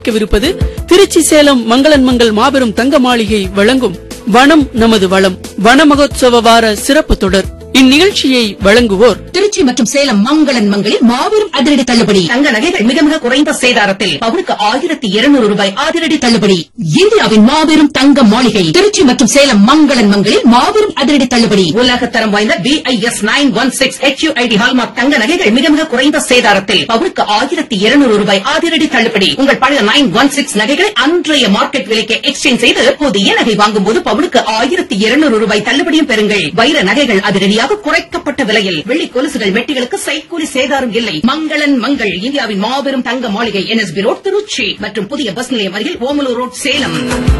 விருப்பது திருச்சி சேலம் மங்களன் மங்கள் மாபெரும் தங்க மாளிகை வழங்கும் வனம் நமது வளம் வன மகோத்சவ வார சிறப்பு தொடர் இந்நிகழ்ச்சியை வழங்குவோர் திருச்சி மற்றும் சேலம் மங்களன் மங்களில் மாபெரும் அதிரடி தள்ளுபடி தங்க நகைகள் மிக மிக குறைந்த சேதாரத்தில் பவுனுக்கு ஆயிரத்தி இருநூறு ரூபாய் அதிரடி தள்ளுபடி இந்தியாவின் மாபெரும் தங்க மாளிகை திருச்சி மற்றும் சேலம் மங்களன் மங்களில் மாபெரும் அதிரடி தள்ளுபடி உலகத்தரம் வாய்ந்த B I S nine one six HUID hallmark தங்க நகைகள் மிக மிக குறைந்த சேதாரத்தில் பவுனுக்கு ஆயிரத்தி இருநூறு ரூபாய் அதிரடி தள்ளுபடி உங்கள் பழைய நைன் ஒன் சிக்ஸ் நகைகளை அன்றைய மார்க்கெட் விலைக்கு எக்ஸ்சேஞ்ச் செய்து புதிய நகை வாங்கும் போது பவுனுக்கு ஆயிரத்தி இருநூறு ரூபாய் தள்ளுபடியும் பெறுங்கள் வைர நகைகள் அதிரடியாக குறைக்கப்பட்ட விலையில் வெள்ளி கொலுசுகள் மெட்டிகளுக்கு சைக்கூலி சேதாரம் இல்லை மங்களன் மங்கள் இந்தியாவின் மாபெரும் தங்க மாளிகை என்எஸ்பி ரோட் திருச்சி மற்றும் புதிய பஸ் நிலையம் அருகில் ஓமலூர் ரோட் சேலம்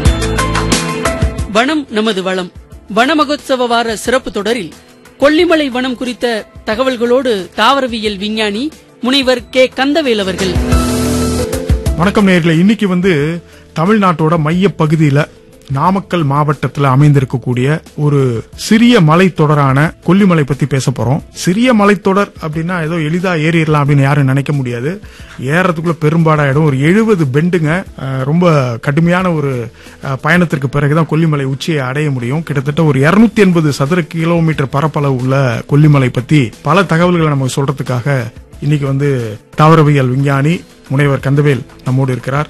வனம் நமது வளம் வன மகோத்சவ வார சிறப்பு தொடரில் கொல்லிமலை வனம் குறித்த தகவல்களோடு தாவரவியல் விஞ்ஞானி முனைவர் கே கந்தவேல் அவர்கள் வணக்கம் நேயர்களே இன்னைக்கு வந்து தமிழ்நாட்டோட மைய பகுதியில நாமக்கல் மாவட்டத்துல அமைந்திருக்கக்கூடிய ஒரு சிறிய மலைத்தொடரான கொல்லிமலை பத்தி பேச போறோம் சிறிய மலைத்தொடர் அப்படின்னா ஏதோ எளிதா ஏறிடலாம் அப்படின்னு யாரும் நினைக்க முடியாது ஏறதுக்குள்ள பெரும்பாடாயிடும் ஒரு எழுபது பெண்டுங்க அஹ், ரொம்ப கடுமையான ஒரு அஹ், பயணத்திற்கு பிறகுதான் கொல்லிமலை உச்சியை அடைய முடியும் கிட்டத்தட்ட ஒரு 280 எண்பது சதுர கிலோமீட்டர் பரப்பளவு உள்ள கொல்லிமலை பத்தி பல தகவல்களை நமக்கு சொல்றதுக்காக இன்னைக்கு வந்து தாவரவியல் விஞ்ஞானி முனைவர் கந்தவேல் நம்மோடு இருக்கிறார்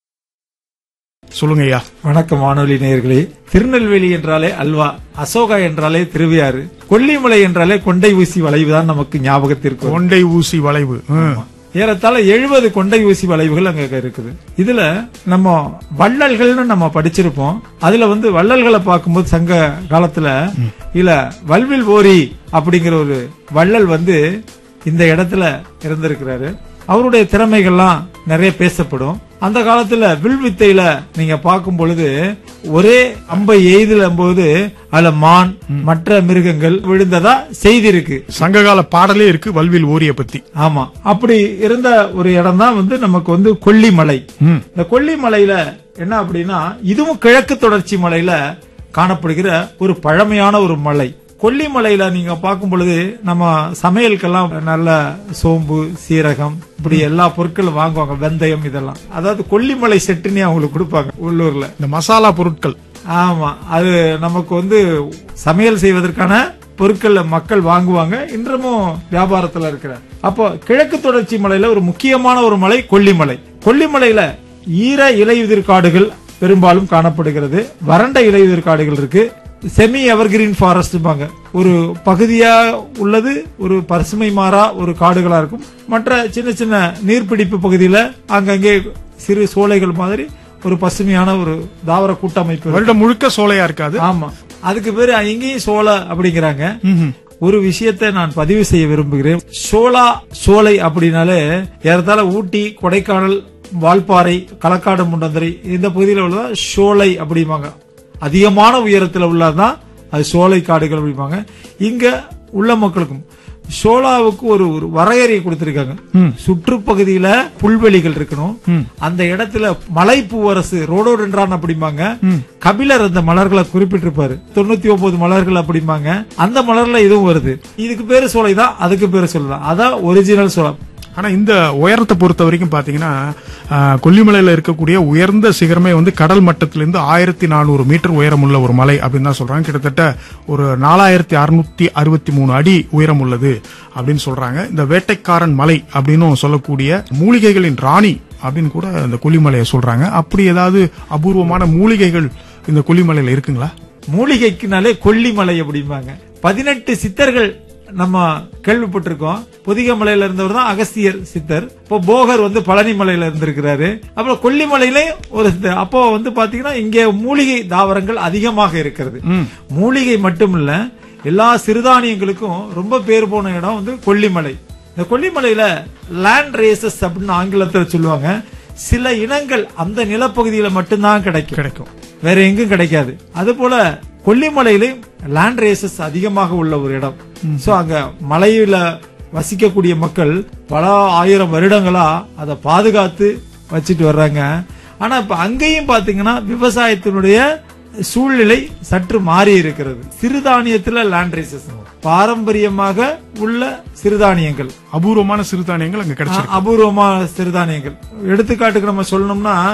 சொல்லுங்க ஐயா வணக்கம் வானொலி நேயர்களே திருநெல்வேலி என்றாலே அல்வா அசோகா என்றாலே திருவையாறு கொல்லிமலை என்றாலே கொண்டை ஊசி வளைவு தான் நமக்கு ஞாபகத்திற்கு வரும். கொண்டை ஊசி வளைவு ம். ஏறத்தாழ எழுபது கொண்டை ஊசி வளைவுகள் அங்க இருக்குது இதுல நம்ம வள்ளல்கள்னு நம்ம படிச்சிருப்போம் அதுல வந்து வள்ளல்களை பார்க்கும்போது சங்க காலத்துல இல்ல வல்வில் ஓரி அப்படிங்கிற ஒரு வள்ளல் வந்து இந்த இடத்துல இருந்திருக்கிறாரு அவருடைய திறமைகள்லாம் நிறைய பேசப்படும் அந்த காலத்துல வில் வித்தையில நீங்க பார்க்கும் பொழுது ஒரே அம்பை எய்தும் போது அதுல மான் மற்ற மிருகங்கள் விழுந்ததா செய்தி இருக்கு சங்ககால பாடலே இருக்கு வல்வில் ஓரிய பத்தி ஆமா அப்படி இருந்த ஒரு இடம் தான் வந்து நமக்கு வந்து கொல்லிமலை ம். இந்த கொல்லிமலையில என்ன அப்படின்னா இதுவும் கிழக்கு தொடர்ச்சி மலையில காணப்படுகிற ஒரு பழமையான ஒரு மலை கொல்லிமலையில நீங்க பார்க்கும் பொழுது நம்ம சமையலுக்கெல்லாம் நல்ல சோம்பு சீரகம் இப்படி எல்லா பொருட்களும் வாங்குவாங்க வெந்தயம் இதெல்லாம் அதாவது கொல்லிமலை செட்டுன்னே அவங்களுக்கு கொடுப்பாங்க உள்ளூர்ல இந்த மசாலா பொருட்கள் ஆமா அது நமக்கு வந்து சமையல் செய்வதற்கான பொருட்கள் மக்கள் வாங்குவாங்க இன்றமும் வியாபாரத்துல இருக்கிற அப்போ கிழக்கு தொடர்ச்சி மலையில ஒரு முக்கியமான ஒரு மலை கொல்லிமலை கொல்லிமலையில ஈர இலையுதிர் காடுகள் பெரும்பாலும் காணப்படுகிறது வறண்ட இலையுதிர் காடுகள் இருக்கு செமி எவர்கிரீன் ஃபாரஸ்ட்பாங்க ஒரு பகுதியா உள்ளது ஒரு பசுமை மாறா ஒரு காடுகளா இருக்கும் மற்ற சின்ன சின்ன நீர்பிடிப்பு பகுதியில அங்கங்கே சிறு சோலைகள் மாதிரி ஒரு பசுமையான ஒரு தாவர கூட்டமைப்பு இருக்கும். வருடம் முழுக்க சோலையா இருக்காது ஆமா அதுக்கு பேரு எங்கேயும் சோலை அப்படிங்கிறாங்க ம்ஹும். ஒரு விஷயத்தை நான் பதிவு செய்ய விரும்புகிறேன் சோலா சோலை அப்படின்னாலே ஏறத்தாழ ஊட்டி கொடைக்கானல் வால்பாறை களக்காடு முண்டந்தரை இந்த பகுதியில் உள்ளதா சோலை அப்படிம்பாங்க அதிகமான உயரத்தில் உள்ளதான் அது சோலை காடுகள் அப்படிம்பாங்க இங்க உள்ள மக்களுக்கும் சோலாவுக்கு ஒரு ஒரு வரையறை கொடுத்திருக்காங்க சுற்றுப்பகுதியில புல்வெளிகள் இருக்கணும் அந்த இடத்துல மலை பூவரசு ரோடோடென்றான் அப்படிம்பாங்க கபிலர் அந்த மலர்களை குறிப்பிட்டிருப்பாரு தொண்ணூத்தி ஒன்பது மலர்கள் அப்படிம்பாங்க அந்த மலர்ல இதுவும் வருது இதுக்கு பேரு சோலை தான் அதுக்கு பேரு சொல்லலாம் அதான் ஒரிஜினல் சோளம் ஆனா இந்த உயரத்தை பொறுத்த வரைக்கும் பாத்தீங்கன்னா ஆ, கொல்லிமலையில இருக்கக்கூடிய உயர்ந்த சிகரமே வந்து கடல் மட்டத்திலிருந்து ஆயிரத்தி நானூறு மீட்டர் உயரம் உள்ள ஒரு மலை அப்படின்னு தான் சொல்றாங்க கிட்டத்தட்ட ஒரு நாலாயிரத்தி அறுநூத்தி அறுபத்தி மூணு அடி உயரம் உள்ளது அப்படின்னு சொல்றாங்க இந்த வேட்டைக்காரன் மலை அப்படின்னு சொல்லக்கூடிய மூலிகைகளின் ராணி அப்படின்னு கூட இந்த கொல்லிமலையை சொல்றாங்க அப்படி ஏதாவது அபூர்வமான மூலிகைகள் இந்த கொல்லிமலையில இருக்குங்களா மூலிகைக்குனாலே கொல்லிமலை அப்படிம்பாங்க பதினெட்டு சித்தர்கள் நம்ம கேள்விப்பட்டிருக்கோம் பொதிகை மலையில இருந்தவர் தான் அகஸ்தியர் சித்தர் இப்போ போகர் வந்து பழனி மலையில இருந்திருக்கிறாரு அப்புறம் கொல்லிமலையிலே ஒரு சித்தர் அப்போ வந்து பாத்தீங்கன்னா இங்கே மூலிகை தாவரங்கள் அதிகமாக இருக்கிறது மூலிகை மட்டும் இல்ல எல்லா சிறுதானியங்களுக்கும் ரொம்ப பேர் போன இடம் வந்து கொல்லிமலை இந்த கொல்லிமலையில லேண்ட் ரேசஸ் அப்படின்னு ஆங்கிலத்தில் சொல்லுவாங்க சில இனங்கள் அந்த நிலப்பகுதியில மட்டும்தான் கிடைக்கும் கிடைக்கும் வேற எங்கும் கிடைக்காது அது போல கொல்லிமலையிலும் லேண்ட் ரேசஸ் அதிகமாக உள்ள ஒரு இடம் சோ அங்க மலையில வசிக்கக்கூடிய மக்கள் பல ஆயிரம் வருடங்களா அதை பாதுகாத்து வச்சுட்டு வர்றாங்க ஆனா இப்ப அங்கேயும் பாத்தீங்கன்னா விவசாயத்தினுடைய சூழ்நிலை சற்று மாறி இருக்கிறது சிறுதானியத்துல லேண்ட் ரைசஸ் பாரம்பரியமாக உள்ள சிறுதானியங்கள் அபூர்வமான சிறுதானியங்கள் அங்க கிடைச்சிருக்கு அபூர்வமான சிறுதானியங்கள் எடுத்துக்காட்டுக்கு நம்ம சொல்லணும்னா